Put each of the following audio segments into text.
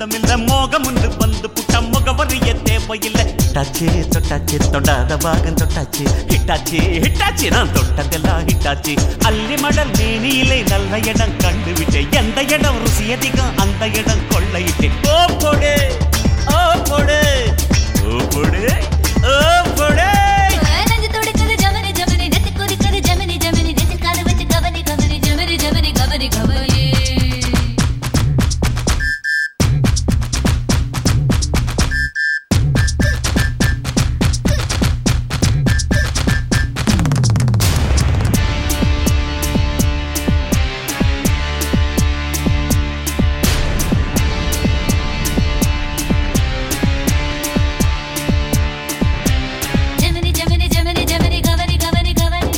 சொந்தம் இல்ல மோகம் உண்டு வந்து புட்ட முகவரிய தேவையில்லை ஹிட்டாச்சு தொட்டாச்சு தொடாத பாகம் தொட்டாச்சு ஹிட்டாச்சு ஹிட்டாச்சு நான் தொட்டதெல்லாம் ஹிட்டாச்சு அள்ளி மடல் மேனியிலே நல்ல இடம் கண்டு விட்டேன் எந்த இடம் ருசி அதிகம் அந்த இடம் கொள்ளையிட்டேன் ஓ போடு ஓ போடு ஓ போடு ஓ போடு நெஞ்சு துடிக்குது ஜமனி ஜமனி நெத்தி குதிக்குது ஜமனி ஜமனி நெஞ்சில் காலை வச்சு கவனி கவனி ஜமனி ஜமனி கவனி கவனி ஜமனி ஜமனி ஜமனி ஜமனி கவனி கவனி கவனி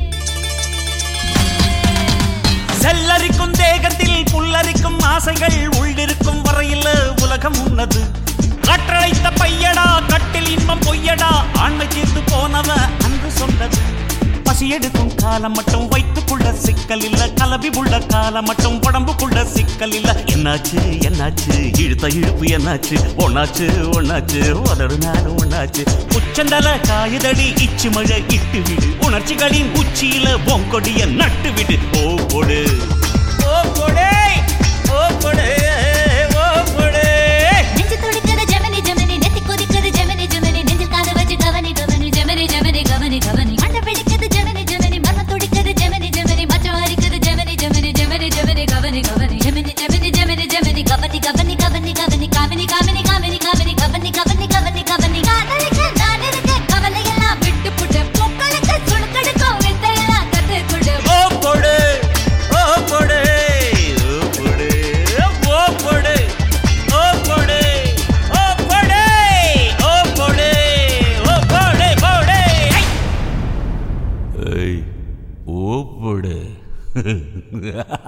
செல்லரிக்கும் தேகத்தில் புல்லரிக்கும் ஆசைகள் உள்ளிருக்கும் வரையில் உலகம் உன்னது கற்றழைத்த பையடா கட்டில் இன்பம் பொய்யடா ஆண்மை தீர்த்து போனவ அன்று சொன்னது பசி எடுக்கும் காலம் மட்டும் வைத்துக்குள்ள சிக்கல் இல்ல கலவி உள்ள காலம் மட்டும் உடம்புக்குள்ள சிக்கல் இல்ல என்னாச்சு என்னாச்சு இழுத்த இழுப்பு என்னாச்சு ஒன்னாச்சு ஒன்னாச்சு உதடு நானும் ஒன்னாச்சு உச்சந்தல காயுதடி இச்சு மழை இட்டு விடு உணர்ச்சிகளின் உச்சியில பொங்கொடிய நட்டு விடு ஓ போடு ஓ போடே ஓ போடே ஓ போடே நெஞ்சு துடிக்குது ஜமனி ஜமனி நெத்தி குதிக்குது ஜமனி ஜமனி நெஞ்சில் காலை வச்சு கவனி கவனி ஜமனி ஜமனி கவனி கவனி மண்டை பிடிக்குது ஜமனி ஜமனி மனம் துடிக்குது ஜமனி ஜமனி மச்சம் அரிக்குது ஜமனி ஜமனி ஜமனி ஜமனி கவனி கவனி ஜமனி ஜமனி ஜமனி ஜமனி கவனி கவனி கவனி கவனி காமினி காமினி காமினி காமினி கவனி கவனி கவனி கவனி காதலிக்க நான் இருக்க கவலையெல்லாம் விட்டு புட்டு பொக்களுக்கு சுணுக்கெடுக்கும் வித்தையெல்லாம் கத்துக்கொடு ஓ போடு ஓ போடு ஓ போடு ஓ போடு ஓ போடு ஓ போடு ஓ போடு ஓ போடு போடு ஐ. ஏய் ஓ போடு